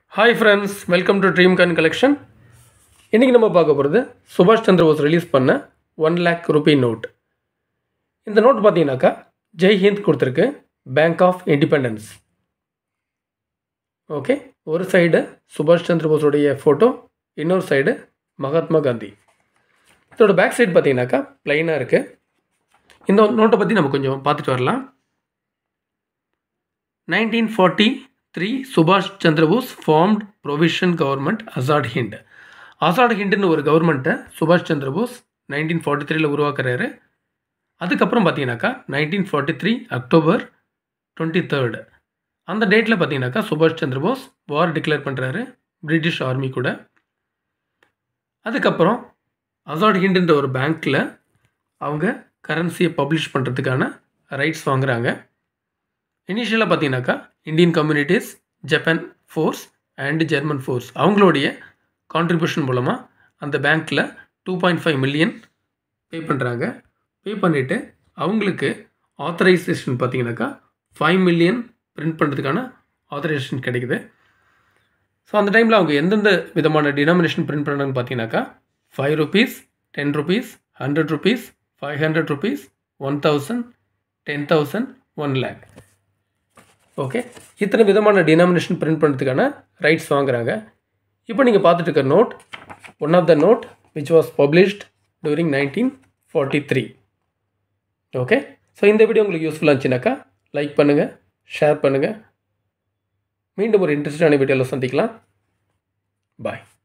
hi friends welcome to dream gun collection இன்றைக்கி நம்ம பார்க்க போகிறது சுபாஷ் சந்திர போஸ் ரிலீஸ் பண்ண ஒன் லேக் ருபி நோட் இந்த நோட் பார்த்தீங்கன்னாக்கா ஜெய் ஹிந்த் கொடுத்துருக்கு பேங்க் ஆஃப் இண்டிபெண்டன்ஸ் ஓகே ஒரு சைடு சுபாஷ் சந்திர போஸோடைய ஃபோட்டோ இன்னொரு சைடு மகாத்மா காந்தி இதோட பேக் சைடு பார்த்தீங்கன்னாக்கா ப்ளைனாக இருக்குது இந்த நோட்டை பற்றி நம்ம கொஞ்சம் பார்த்துட்டு வரலாம் நைன்டீன் ஃபார்ட்டி த்ரீ சுபாஷ் Chandrabose formed provision government Azad Hind Azad ஹிண்டுன்னு ஒரு கவர்மெண்ட்டை சுபாஷ் சந்திரபோஸ் நைன்டீன் ஃபார்ட்டி த்ரீல உருவாக்குறாரு அதுக்கப்புறம் பார்த்தீங்கன்னாக்கா nineteen forty three October twenty third அந்த டேட்டில் பார்த்தீங்கன்னாக்கா சுபாஷ் சந்திரபோஸ் வார் டிக்ளேர் பண்ணுறாரு பிரிட்டிஷ் ஆர்மி கூட அதுக்கப்புறம் அசாட் ஹிண்டுன்ற ஒரு பேங்க்கில் அவங்க கரன்சியை பப்ளிஷ் பண்ணுறதுக்கான ரைட்ஸ் வாங்குறாங்க இனிஷியலாக பார்த்தீங்கன்னாக்கா Indian communities Japan force and German force அவங்களுடைய கான்ட்ரிபியூஷன் மூலமாக அந்த பேங்க்கில் two point five million pay பண்ணுறாங்க பே பண்ணிவிட்டு அவங்களுக்கு ஆத்தரைசேஷன் பார்த்தீங்கன்னாக்கா ஃபைவ் மில்லியன் பிரிண்ட் பண்ணுறதுக்கான ஆத்தரைசேஷன் கிடைக்குது ஸோ அந்த டைமில் அவங்க எந்தெந்த விதமான டினாமினேஷன் பிரிண்ட் பண்ணுறாங்கன்னு பார்த்தீங்கன்னாக்கா five rupees ten rupees hundred rupees five hundred rupees one thousand ten thousand one lakh okay இத்தனை விதமான டினாமினேஷன் பிரிண்ட் பண்ணுறதுக்கான ரைட்ஸ் வாங்குறாங்க இப்போ நீங்கள் பார்த்துட்டு இருக்க note one of the note which was published during nineteen forty three okay so இந்த video உங்களுக்கு யூஸ்ஃபுல்லாக இருந்துச்சுனாக்கா லைக் பண்ணுங்கள் ஷேர் பண்ணுங்கள் மீண்டும் ஒரு இன்ட்ரெஸ்டான வீடியோவில் சந்திக்கலாம் பாய்